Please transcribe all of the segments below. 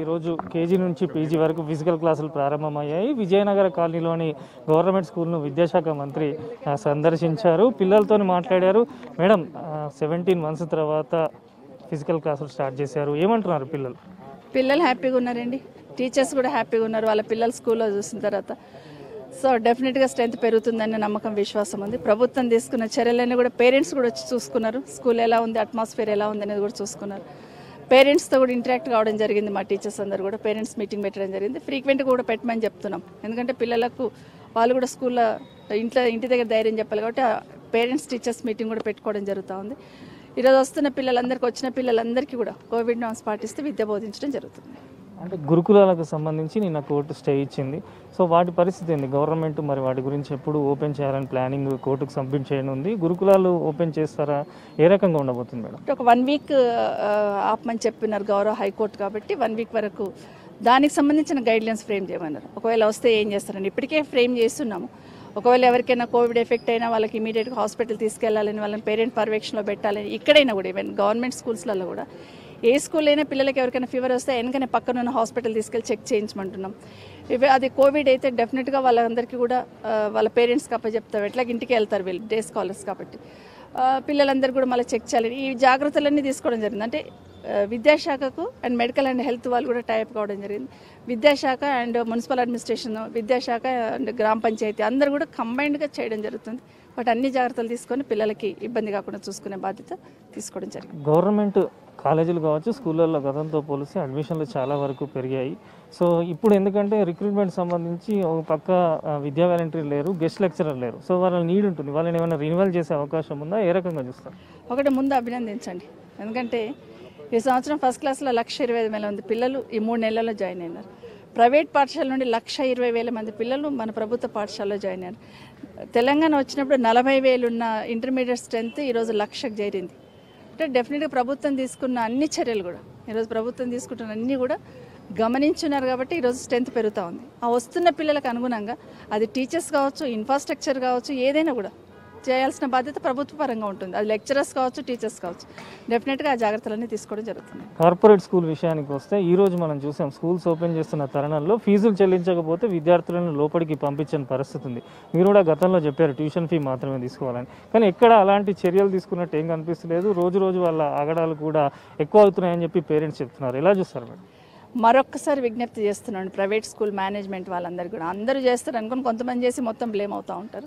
ఈరోజు కేజీ నుంచి పీజీ వరకు ఫిజికల్ క్లాసులు ప్రారంభమయ్యాయి విజయనగర కాలనీలోని గవర్నమెంట్ స్కూల్ను విద్యాశాఖ మంత్రి ఆ, సందర్శించారు పిల్లలతో మాట్లాడారు మేడం సెవెంటీన్ మంత్స్ తర్వాత ఫిజికల్ క్లాసులు స్టార్ట్ చేశారు ఏమంటున్నారు పిల్లలు పిల్లలు హ్యాపీగా ఉన్నారండి టీచర్స్ కూడా హ్యాపీగా ఉన్నారు వాళ్ళ పిల్లలు స్కూల్లో చూసిన తర్వాత సో డెఫినెట్గా స్ట్రెంత్ పెరుగుతుందనే నమ్మకం విశ్వాసం ఉంది ప్రభుత్వం తీసుకున్న చర్యలన్నీ కూడా పేరెంట్స్ కూడా వచ్చి చూసుకున్నారు స్కూల్ ఎలా ఉంది అట్మాస్ఫియర్ ఎలా ఉంది అనేది కూడా చూసుకున్నారు పేరెంట్స్తో కూడా ఇంటరాక్ట్ కావడం జరిగింది మా టీచర్స్ అందరు కూడా పేరెంట్స్ మీటింగ్ పెట్టడం జరిగింది ఫ్రీక్వెంట్గా కూడా పెట్టమని చెప్తున్నాం ఎందుకంటే పిల్లలకు వాళ్ళు కూడా స్కూల్లో ఇంట్లో ఇంటి దగ్గర ధైర్యం చెప్పాలి కాబట్టి పేరెంట్స్ టీచర్స్ మీటింగ్ కూడా పెట్టుకోవడం జరుగుతూ ఉంది ఈరోజు వస్తున్న పిల్లలందరికీ వచ్చిన పిల్లలందరికీ కూడా కోవిడ్ నామ్స్ పాటిస్తూ విద్య బోధించడం జరుగుతుంది అంటే గురుకులాలకు సంబంధించి నిన్న కోర్టు స్టే ఇచ్చింది సో వాటి పరిస్థితి ఏంది గవర్నమెంట్ మరి వాటి గురించి ఎప్పుడు ఓపెన్ చేయాలని ప్లానింగ్ కోర్టుకు సబ్మిట్ చేయనుంది గురుకులాలు ఓపెన్ చేస్తారా ఏ రకంగా ఉండబోతుంది మేడం ఒక వన్ వీక్ ఆపమని చెప్పినారు గౌరవ హైకోర్టు కాబట్టి వన్ వీక్ వరకు దానికి సంబంధించిన గైడ్ లైన్స్ ఫ్రేమ్ చేయమన్నారు ఒకవేళ వస్తే ఏం చేస్తారని ఇప్పటికే ఫ్రేమ్ చేస్తున్నాము ఒకవేళ ఎవరికైనా కోవిడ్ ఎఫెక్ట్ అయినా వాళ్ళకి ఇమీడియట్గా హాస్పిటల్ తీసుకెళ్లాలని వాళ్ళని పేరెంట్ పర్యవేక్షణలో పెట్టాలని ఇక్కడైనా కూడా ఈవెన్ గవర్నమెంట్ స్కూల్స్లలో కూడా ఏ స్కూల్ అయినా పిల్లలకి ఎవరికైనా ఫీవర్ వస్తే వెనకనే పక్కన ఉన్న హాస్పిటల్ తీసుకెళ్ళి చెక్ చేయించమంటున్నాం ఇవి అది కోవిడ్ అయితే డెఫినెట్గా వాళ్ళందరికీ కూడా ఆ, వాళ్ళ పేరెంట్స్కి అప్పచెప్తాం ఎట్లా ఇంటికి వెళ్తారు వీళ్ళు డే స్కాలర్స్ కాబట్టి ఆ, పిల్లలందరూ కూడా మళ్ళీ చెక్ చేయాలి ఈ జాగ్రత్తలన్నీ తీసుకోవడం జరిగింది అంటే ఆ, విద్యాశాఖకు అండ్ మెడికల్ అండ్ హెల్త్ వాళ్ళు కూడా టైప్ కావడం జరిగింది విద్యాశాఖ అండ్ మున్సిపల్ అడ్మినిస్ట్రేషన్ విద్యాశాఖ అండ్ గ్రామ పంచాయతీ అందరూ కూడా కంబైన్డ్గా చేయడం జరుగుతుంది బట్ అన్ని జాగ్రత్తలు తీసుకొని పిల్లలకి ఇబ్బంది కాకుండా చూసుకునే బాధ్యత తీసుకోవడం జరిగింది గవర్నమెంట్ కాలేజీలు కావచ్చు స్కూళ్ళల్లో గతంతో పోలిస్తే అడ్మిషన్లు చాలా వరకు పెరిగాయి సో ఇప్పుడు ఎందుకంటే రిక్రూట్మెంట్ సంబంధించి ఒక పక్క ఆ, విద్యా వాలంటీర్ లేరు గెస్ట్ లెక్చరర్ లేరు సో వాళ్ళ నీడ్ ఉంటుంది వాళ్ళని ఏమైనా రినివల్ చేసే అవకాశం ఉందా ఏ రకంగా చూస్తారు ఒకటి ముందు అభినందించండి ఎందుకంటే ఈ సంవత్సరం ఫస్ట్ క్లాస్లో లక్ష ఇరవై ఐదు వేల మంది పిల్లలు ఈ మూడు నెలల్లో జాయిన్ అయినారు ప్రైవేట్ పాఠశాల నుండి లక్ష ఇరవై వేల మంది పిల్లలు మన ప్రభుత్వ పాఠశాలలో జాయిన్ అయ్యారు తెలంగాణ వచ్చినప్పుడు నలభై వేలు ఉన్న ఇంటర్మీడియట్ స్ట్రెంత్ ఈరోజు లక్షకు చేరింది అంటే డెఫినెట్గా ప్రభుత్వం తీసుకున్న అన్ని చర్యలు కూడా ఈరోజు ప్రభుత్వం తీసుకుంటున్న అన్ని కూడా గమనించున్నారు కాబట్టి ఈరోజు స్ట్రెంత్ పెరుగుతూ ఉంది ఆ వస్తున్న పిల్లలకు అనుగుణంగా అది టీచర్స్ కావచ్చు ఇన్ఫ్రాస్ట్రక్చర్ కావచ్చు ఏదైనా కూడా చేయాల్సిన బాధ్యత ప్రభుత్వ పరంగా ఉంటుంది అది లెక్చరర్స్ కావచ్చు టీచర్స్ కావచ్చు డెఫినెట్గా ఆ జాగ్రత్తలన్నీ తీసుకోవడం జరుగుతుంది కార్పొరేట్ స్కూల్ విషయానికి వస్తే ఈ రోజు మనం చూసాం స్కూల్స్ ఓపెన్ చేస్తున్న తరుణంలో ఫీజులు చెల్లించకపోతే విద్యార్థులను లోపలికి పంపించని పరిస్థితి ఉంది మీరు కూడా గతంలో చెప్పారు ట్యూషన్ ఫీ మాత్రమే తీసుకోవాలని కానీ ఎక్కడ అలాంటి చర్యలు తీసుకున్నట్టు ఏం కనిపిస్తలేదు రోజు రోజు వాళ్ళ ఆగడాలు కూడా ఎక్కువ అవుతున్నాయని చెప్పి పేరెంట్స్ చెప్తున్నారు ఎలా చూస్తారు మేడం మరొక్కసారి విజ్ఞప్తి చేస్తున్నాను ప్రైవేట్ స్కూల్ మేనేజ్మెంట్ వాళ్ళందరూ కూడా అందరూ చేస్తారు అనుకుని కొంతమంది చేసి మొత్తం బ్లేమ్ అవుతూ ఉంటారు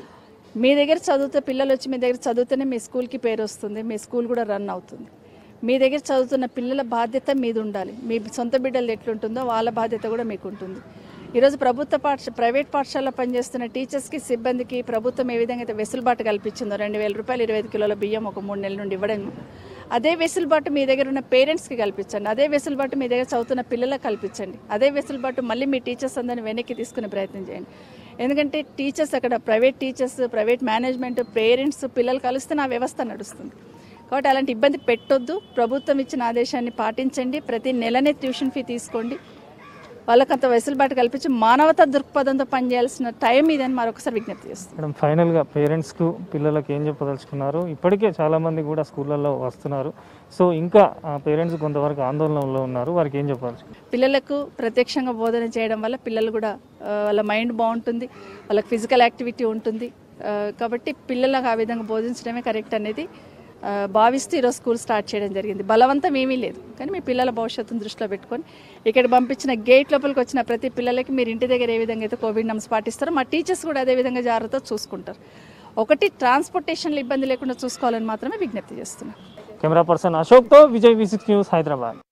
మీ దగ్గర చదివితే పిల్లలు వచ్చి మీ దగ్గర చదివితేనే మీ స్కూల్కి పేరు వస్తుంది మీ స్కూల్ కూడా రన్ అవుతుంది మీ దగ్గర చదువుతున్న పిల్లల బాధ్యత మీది ఉండాలి మీ సొంత బిడ్డలు ఎట్లుంటుందో వాళ్ళ బాధ్యత కూడా మీకు ఉంటుంది ఈరోజు ప్రభుత్వ పాఠశ ప్రైవేట్ పాఠశాలలో పనిచేస్తున్న టీచర్స్కి సిబ్బందికి ప్రభుత్వం ఏ విధంగా అయితే వెసులుబాటు కల్పించిందో రెండు వేల రూపాయలు ఇరవై ఐదు కిలోల బియ్యం ఒక మూడు నెలల నుండి ఇవ్వడం అదే వెసులుబాటు మీ దగ్గర ఉన్న పేరెంట్స్కి కల్పించండి అదే వెసులుబాటు మీ దగ్గర చదువుతున్న పిల్లలకు కల్పించండి అదే వెసులుబాటు మళ్ళీ మీ టీచర్స్ అందరిని వెనక్కి తీసుకునే ప్రయత్నం చేయండి ఎందుకంటే టీచర్స్ అక్కడ private teachers private management parents పిల్లలు కలిస్తే నా వ్యవస్థ నడుస్తుంది కాబట్టి అలాంటి ఇబ్బంది పెట్టొద్దు ప్రభుత్వం ఇచ్చిన ఆదేశాన్ని పాటించండి ప్రతి నెలనే ట్యూషన్ ఫీ తీసుకోండి వాళ్ళకి అంత వెసులుబాటు కల్పించి మానవతా దృక్పథంతో పనిచేయాల్సిన టైం ఇదని మరొకసారి విజ్ఞప్తి చేస్తాను మేడం ఫైనల్గా పేరెంట్స్కు పిల్లలకు ఏం చెప్పదలుచుకున్నారు ఇప్పటికే చాలామంది కూడా స్కూళ్ళల్లో వస్తున్నారు సో ఇంకా పేరెంట్స్ కొంతవరకు ఆందోళనలో ఉన్నారు వారికి ఏం చెప్పదలుచుకున్నారు పిల్లలకు ప్రత్యక్షంగా బోధన చేయడం వల్ల పిల్లలు కూడా ఆ, వాళ్ళ మైండ్ బాగుంటుంది వాళ్ళకి ఫిజికల్ యాక్టివిటీ ఉంటుంది ఆ, కాబట్టి పిల్లలకు ఆ విధంగా బోధించడమే కరెక్ట్ అనేది ఆ, భావిస్తూ ఈరోజు స్కూల్ స్టార్ట్ చేయడం జరిగింది బలవంతం ఏమీ లేదు కానీ మీ పిల్లల భవిష్యత్తును దృష్టిలో పెట్టుకొని ఇక్కడ పంపించిన గేట్ లోపలికి వచ్చిన ప్రతి పిల్లలకి మీరు ఇంటి దగ్గర ఏ విధంగా అయితే కోవిడ్ నమ్స్ పాటిస్తారో మా టీచర్స్ కూడా అదే విధంగా జాగ్రత్త చూసుకుంటారు ఒకటి ట్రాన్స్పోర్టేషన్లో ఇబ్బంది లేకుండా చూసుకోవాలని మాత్రమే విజ్ఞప్తి చేస్తున్నాను కెమెరా పర్సన్ అశోక్తో Vijay V six news Hyderabad